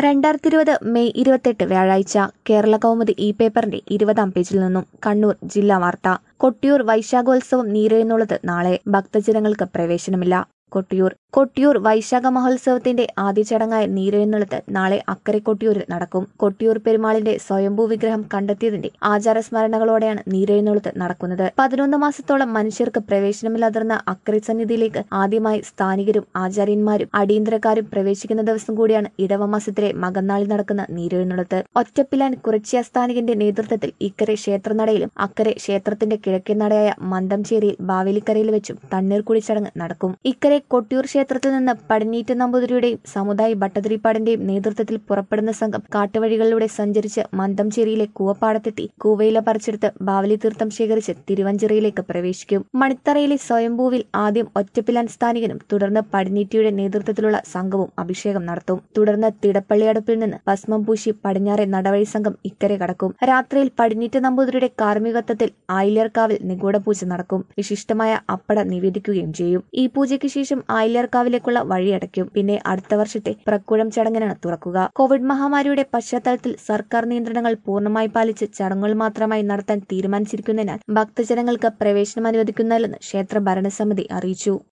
രണ്ടായിരത്തി ഇരുപത് മെയ് ഇരുപത്തെട്ട് വ്യാഴാഴ്ച കേരള കൗമുദി ഇ പേപ്പറിന്റെ ഇരുപതാം പേജിൽ നിന്നും കണ്ണൂർ ജില്ലാ വാർത്ത കൊട്ടിയൂർ വൈശാഖോത്സവം നീരെഴുന്നള്ളത്ത് നാളെ ഭക്തജനങ്ങൾക്ക് പ്രവേശനമില്ല കൊട്ടിയൂർ കൊട്ടിയൂർ വൈശാഖ മഹോത്സവത്തിന്റെ ആദ്യ ചടങ്ങായ നീരെഴുന്നള്ളത്ത് നാളെ അക്കരെ കൊട്ടിയൂരിൽ നടക്കും കൊട്ടിയൂർ പെരുമാളിന്റെ സ്വയംഭൂ വിഗ്രഹം കണ്ടെത്തിയതിന്റെ ആചാരസ്മരണകളോടെയാണ് നീരെഴുന്നള്ളത്ത് നടക്കുന്നത് പതിനൊന്ന് മാസത്തോളം മനുഷ്യർക്ക് പ്രവേശനമില്ലാതിരുന്ന അക്കരെ സന്നിധിയിലേക്ക് ആദ്യമായി സ്ഥാനികരും ആചാര്യന്മാരും അടിയന്തരക്കാരും പ്രവേശിക്കുന്ന ദിവസം കൂടിയാണ് ഇടവമാസത്തിലെ മകന്നാളിൽ നടക്കുന്ന നീരെഴുന്നള്ളത്ത് ഒറ്റപ്പിലാൻ കുറച്ചിയ സ്ഥാനികന്റെ നേതൃത്വത്തിൽ ഇക്കരെ ക്ഷേത്രനടയിലും അക്കരെ ക്ഷേത്രത്തിന്റെ കിഴക്കേ നടയായ മന്ദംചേരിയിൽ ബാവേലിക്കരയിൽ വെച്ചും തണ്ണീർക്കുടി ചടങ്ങ് നടക്കും ഇക്കരെ കൊട്ടിയൂർ ക്ഷേത്രത്തിൽ നിന്ന് പടിഞ്ഞീറ്റ് നമ്പൂതിരിയുടെയും സമുദായ ഭട്ടതിരിപ്പാടിന്റെയും നേതൃത്വത്തിൽ പുറപ്പെടുന്ന സംഘം കാട്ടുവഴികളിലൂടെ സഞ്ചരിച്ച് മന്ദംചേരിയിലെ കൂവപ്പാടത്തെത്തി കൂവയില പറിച്ചെടുത്ത് ബാവലി തീർത്ഥം ശേഖരിച്ച് തിരുവഞ്ചിറയിലേക്ക് പ്രവേശിക്കും മണിത്തറയിലെ സ്വയംഭൂവിൽ ആദ്യം ഒറ്റപ്പിലാൻ സ്ഥാനികനും തുടർന്ന് പടിഞ്ഞീറ്റിയുടെ നേതൃത്വത്തിലുള്ള സംഘവും അഭിഷേകം നടത്തും തുടർന്ന് തിടപ്പള്ളി അടുപ്പിൽ നിന്ന് ഭസ്മം പൂശി പടിഞ്ഞാറെ നടവഴി സംഘം ഇക്കരെ കടക്കും രാത്രിയിൽ പടിഞ്ഞീറ്റ് നമ്പൂതിരിയുടെ കാർമ്മികത്വത്തിൽ ആയില്യർക്കാവിൽ നിഗൂഢപൂജ നടക്കും വിശിഷ്ടമായ അപ്പട നിവേദിക്കുകയും ചെയ്യും ഈ പൂജയ്ക്ക് ശേഷം ആയില്യർക്കാവിലേക്കുള്ള വഴി അടയ്ക്കും പിന്നെ അടുത്ത വർഷത്തെ പ്രക്കുഴം ചടങ്ങിനാണ് തുറക്കുക കോവിഡ് മഹാമാരിയുടെ പശ്ചാത്തലത്തിൽ സർക്കാർ നിയന്ത്രണങ്ങൾ പൂർണ്ണമായി പാലിച്ച് ചടങ്ങുകൾ മാത്രമായി നടത്താൻ തീരുമാനിച്ചിരിക്കുന്നതിനാൽ ഭക്തജനങ്ങൾക്ക് പ്രവേശനം അനുവദിക്കുന്നില്ലെന്ന് ക്ഷേത്ര ഭരണസമിതി അറിയിച്ചു